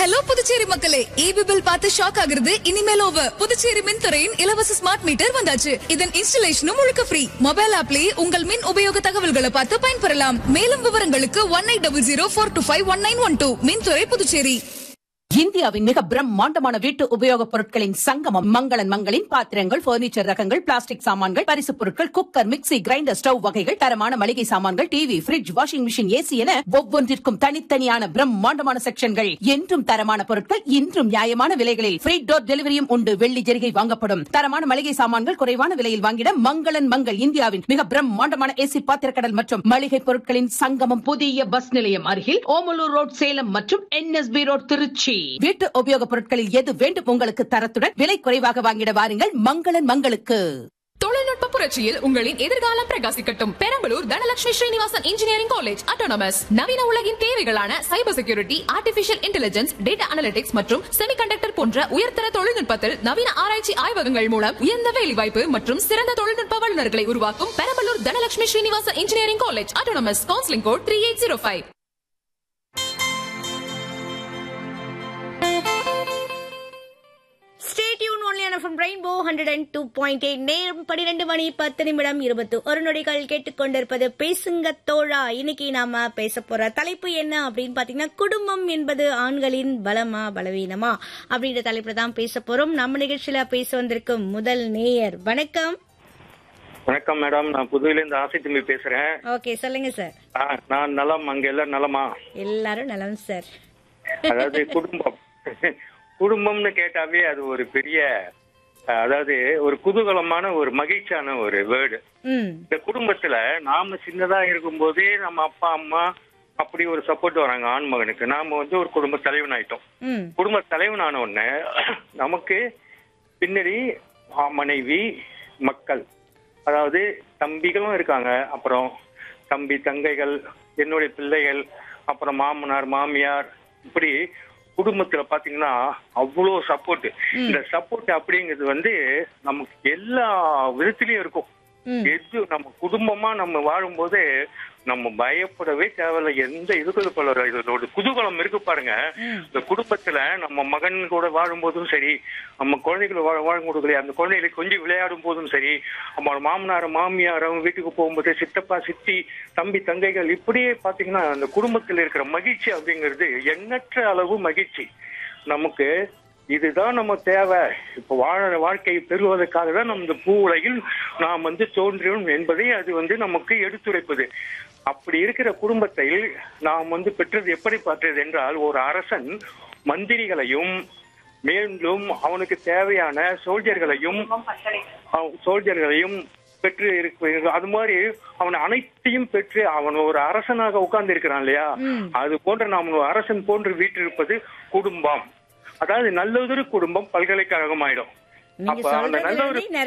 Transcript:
Hello Puducherry மக்களே EB bill பார்த்து shock ஆகுறது இனிமேல் ஓவர் புதுச்சேரி மின்துறையின் இலவச ஸ்மார்ட் மீட்டர் வந்தாச்சு இதன் இன்ஸ்டலேஷனும் முழுக்க ஃப்ரீ மொபைல் ஆப்லயே உங்கள் மின் உபயோக தகவல்களை பார்த்து பயன்பெறலாம் மேலும் விவரங்களுக்கு one eight double zero four two five one nine one two மின்துறை புதுச்சேரி இந்தியாவின் மிக பிரம்மாண்டமான வீட்டு உபயோகப் பொருட்களின் சங்கமம் மங்களன் மங்களின் பாத்திரங்கள் பர்னிச்சர் ரகங்கள் பிளாஸ்டிக் சாமான்கள் பரிசுப் பொருட்கள் குக்கர் மிக்ஸி கிரைண்டர் ஸ்டவ் வகைகள் தரமான மளிகை சாமான்கள் TV fridge washing machine AC என ஒவ்வொன்றிற்கும் தனித்தனியான பிரம்மாண்டமான செக்ஷன்கள் என்றும் தரமான பொருட்கள் இன்றும் நியாயமான விலைகளில் ஃப்ரீ டோர் டெலிவரியும் உண்டு வெள்ளி ஜெரிகை வாங்கப்படும் தரமான மளிகை சாமான்கள் குறைவான விலையில் வாங்கிட மங்களன் மங்கள் இந்தியாவின் மிக பிரம்மாண்டமான ஏசி பாத்திரக்கடல் மற்றும் மளிகை பொருட்களின் சங்கமம் புதிய பஸ் நிலையம் அருகில் ஓமலூர் ரோட் சேலம் மற்றும் என்எஸ்பி ரோட் திருச்சி வீட்டு உபயோகப் பொருட்களில் எது வேண்டும் உங்களுக்கு தரத்துடன் விலை குறைவாக வாங்கிட வாருங்கள் மங்களன் மங்களுக்கு தொழில்நுட்ப புரட்சியில் உங்களின் எதிர்காலம் பிரகாசிக்கட்டும் Perambalur Dhanalakshmi Srinivasan engineering college autonomous நவீன உலகின் தேவைகளான cyber security artificial intelligence data analytics மற்றும் செமிகண்டக்டர் போன்ற உயர்தர தொழில்நுட்பத்தில் நவீன ஆராய்ச்சி ஆய்வகங்கள் மூலம் உயர்ந்த வேலைவாய்ப்பு மற்றும் சிறந்த தொழில்நுட்ப வல்லுநர்களை உருவாக்கும் Perambalur Dhanalakshmi Srinivasan engineering college autonomous counselling code three eight zero five stay tuned ஒன்லியான from rainbow hundred and two point eight நேரம் பன்னிரெண்டு மணி பத்து நிமிடம் இருபத்து ஒரு நொடிகள் கேட்டுக்கொண்டிருப்பது பேசுங்க தோழா இன்னைக்கு நாம பேச போற தலைப்பு என்ன அப்படின்னு பாத்தீங்கன்னா குடும்பம் என்பது ஆண்களின் பலமா பலவீனமா அப்படின்ற தலைப்புல தான் பேச போறோம் நம்ம நிகழ்ச்சியில பேச வந்திருக்கும் முதல் நேயர் வணக்கம் வணக்கம் மேடம் நான் புதுவையிலேருந்து ஆசை தம்பி பேசுறேன் ஓகே சொல்லுங்க சார் ஆ, நான் நலம் அங்க எல்லாம் நலமா எல்லாரும் நலம் சார் அதாவது குடும்பம் குடும்பம்னு கேட்டாவே அது ஒரு பெரிய அஹ், அதாவது ஒரு குதூகலமான ஒரு மகிழ்ச்சியான ஒரு வேர்டு ம் இந்த குடும்பத்துல நாம சின்னதா இருக்கும்போதே நம்ம அப்பா அம்மா அப்படி ஒரு சப்போர்ட் வராங்க ஆண் மகனுக்கு நாம வந்து ஒரு குடும்ப தலைவன் ஆயிட்டோம் ம் குடும்ப தலைவன் ஆன உடனே நமக்கு பின்னாடி ஆ, மனைவி மக்கள் அதாவது தம்பிகளும் இருக்காங்க அப்புறம் தம்பி தங்கைகள் என்னுடைய பிள்ளைகள் அப்புறம் மாமனார் மாமியார் இப்படி குடும்பத்துல பாத்தீங்கன்னா அவ்வளோ சப்போர்ட் இந்த சப்போர்ட் அப்படிங்கிறது வந்து நமக்கு எல்லா விதத்திலயும் இருக்கும் ம். எது நம்ம குடும்பமா நம்ம வாழும்போது நம்ம பயப்படவே தேவையில்ல எந்த இதுக்கு போல இதோட குதூகலம் இருக்கு பாருங்க இந்த குடும்பத்துல நம்ம மகன் கூட வாழும்போதும் சரி நம்ம குழந்தைகள் வாழ வாழும் கொடுக்கல அந்த குழந்தைகளை கொஞ்சம் விளையாடும் போதும் சரி நம்ம மாமனார் மாமியார் அவங்க வீட்டுக்கு போகும்போது சித்தப்பா சித்தி தம்பி தங்கைகள் இப்படியே பாத்தீங்கன்னா அந்த குடும்பத்தில் இருக்கிற மகிழ்ச்சி அப்படிங்கிறது எண்ணற்ற அளவு மகிழ்ச்சி நமக்கு இதுதான் நம்ம தேவை இப்ப வாழ வாழ்க்கையை பெறுவதற்காக தான் நம்ம இந்த பூ உலகில் நாம் வந்து தோன்றியோம் என்பதை அது வந்து நமக்கு எடுத்துரைப்பது அப்படி இருக்கிற குடும்பத்தை நாம் வந்து பெற்றது எப்படி பார்த்தது என்றால் ஒரு அரசன் மந்திரிகளையும் மேலும் அவனுக்கு தேவையான சோல்ஜர்களையும் அவ- சோல்ஜர்களையும் பெற்று இருக்கு அது மாதிரி அவன் அனைத்தையும் பெற்று அவன் ஒரு அரசனாக உட்கார்ந்து இருக்கிறான் இல்லையா அது போன்ற நாம் ஒரு அரசன் போன்று வீற்றிருப்பது குடும்பம் அதாவது நல்லதொரு குடும்பம் பல்கலைக்கழகம் ஆயிடும் நீங்க அப்ப அந்த நல்ல ஒரு சொல்றது